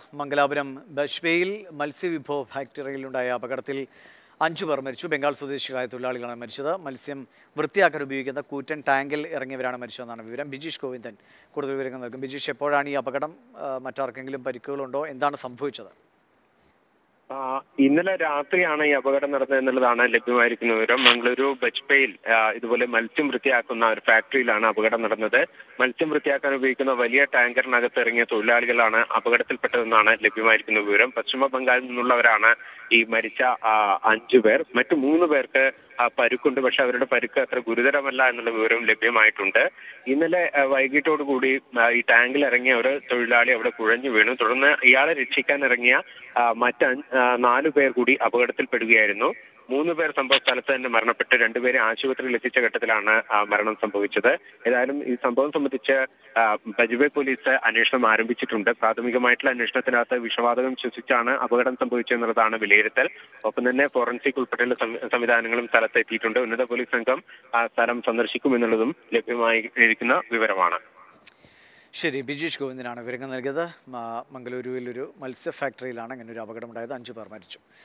മംഗലാപുരം ബഷ്വയിൽ മത്സ്യവിഭവ ഫാക്ടറിയിലുണ്ടായ അപകടത്തിൽ അഞ്ചു പേർ മരിച്ചു ബംഗാൾ സ്വദേശികളായ തൊഴിലാളികളാണ് മരിച്ചത് മത്സ്യം വൃത്തിയാക്കാൻ ഉപയോഗിക്കുന്ന കൂറ്റൻ ടാങ്കിൽ ഇറങ്ങിയവരാണ് മരിച്ചതെന്നാണ് വിവരം ബിജീഷ് ഗോവിന്ദൻ കൂടുതൽ വിവരങ്ങൾ നൽകും ബിജീഷ് എപ്പോഴാണ് ഈ അപകടം ആ, മറ്റാർക്കെങ്കിലും പരിക്കുകളുണ്ടോ എന്താണ് സംഭവിച്ചത് ആ, ഇന്നലെ രാത്രിയാണ് ഈ അപകടം നടന്നത് എന്നുള്ളതാണ് ലഭ്യമായിരിക്കുന്ന വിവരം മംഗളൂരു ബജ്പേയിൽ ആ, ഇതുപോലെ മത്സ്യം വൃത്തിയാക്കുന്ന ഒരു ഫാക്ടറിയിലാണ് അപകടം നടന്നത് മത്സ്യം വൃത്തിയാക്കാൻ ഉപയോഗിക്കുന്ന വലിയ ടാങ്കറിനകത്ത് ഇറങ്ങിയ തൊഴിലാളികളാണ് അപകടത്തിൽപ്പെട്ടതെന്നാണ് ലഭ്യമായിരിക്കുന്ന വിവരം പശ്ചിമ ബംഗാളിൽ നിന്നുള്ളവരാണ് ഈ മരിച്ച ആ, അഞ്ചു പേർ മറ്റു മൂന്ന് പേർക്ക് ആ, പരുക്കുണ്ട് പക്ഷെ അവരുടെ പരുക്ക് അത്ര ഗുരുതരമല്ല എന്നുള്ള വിവരം ലഭ്യമായിട്ടുണ്ട് ഇന്നലെ ആ, വൈകിട്ടോടുകൂടി ആ, ഈ ടാങ്കിൽ ഇറങ്ങിയ ഒരു തൊഴിലാളി അവിടെ കുഴഞ്ഞു വീണു തുടർന്ന് ഇയാളെ രക്ഷിക്കാൻ ഇറങ്ങിയ ആ, മറ്റ് അഞ്ച്- ആ, നാലു പേർ കൂടി അപകടത്തിൽപ്പെടുകയായിരുന്നു മൂന്ന് പേർ സംഭവ സ്ഥലത്ത് തന്നെ മരണപ്പെട്ട് രണ്ടുപേരെ ആശുപത്രിയിൽ എത്തിച്ച ഘട്ടത്തിലാണ് ആ, മരണം സംഭവിച്ചത് ഏതായാലും ഈ സംഭവം സംബന്ധിച്ച് ആ, ബജ്ബെ പോലീസ് അന്വേഷണം ആരംഭിച്ചിട്ടുണ്ട് പ്രാഥമികമായിട്ടുള്ള അന്വേഷണത്തിനകത്ത് വിഷവാതകം ശ്വസിച്ചാണ് അപകടം സംഭവിച്ചതെന്നുള്ളതാണ് വിലയിരുത്തൽ ഒപ്പം തന്നെ ഫോറൻസിക് ഉൾപ്പെടെയുള്ള സം- സംവിധാനങ്ങളും സ്ഥലത്ത് എത്തിയിട്ടുണ്ട് ഉന്നത പോലീസ് സംഘം ആ സ്ഥലം സന്ദർശിക്കുമെന്നുള്ളതും ലഭ്യമായി ഇരിക്കുന്ന വിവരമാണ് ശരി ബിജീഷ് ഗോവിന്ദനാണ് വിവരങ്ങൾ നൽകിയത് മാ- മംഗളൂരുവിൽ ഒരു മത്സ്യ ഫാക്ടറിയിലാണ് അങ്ങനെ ഒരു അപകടമുണ്ടായത് അഞ്ചു പേർ മരിച്ചു